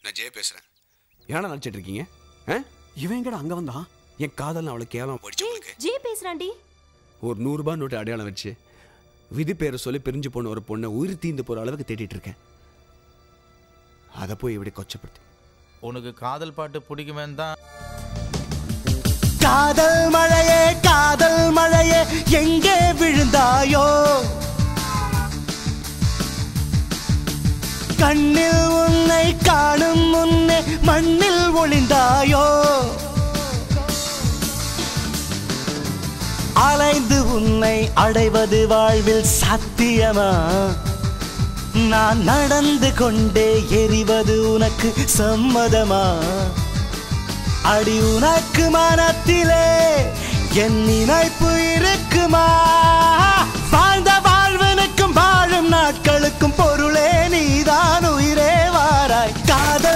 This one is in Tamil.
நான் ஜெய பேசுறேன் ஏன்னா நினச்சிட்டு இருக்கீங்க ஆ? இவன் எங்கடா அங்க வந்தான் என் காதல் அவளுக்கு கேவலம் போயிடுச்சு உங்களுக்கு ஜே பேசுறான்டி ஒரு நூறுரூபா நோட்டு அடையாளம் வச்சு விதி பேரை சொல்லி பிரிஞ்சு போன ஒரு பொண்ணை உயிர் தீந்து போற அளவுக்கு தேடிட்டு இருக்கேன் அதை போய் இப்படி கொச்சப்படுத்தி உனக்கு காதல் பாட்டு பிடிக்குமேன்னு தான் காதல் மழையே காதல் மழையே எங்கே விழுந்தாயோ கண்ணில் உன்னை காணும் முன்னே மண்ணில் ஒளிந்தாயோ அலைந்து உன்னை அடைவது வாழ்வில் சாத்தியமா நான் நடந்து கொண்டே எரிவது உனக்கு சம்மதமா அடி உனக்கு மனத்திலே என் நினைப்பு இருக்குமா வாழ்ந்த வாழ்வனுக்கும் வாழும் நாட்களுக்கும் பொருளே நீதான் உயிரே வாராய் காதல்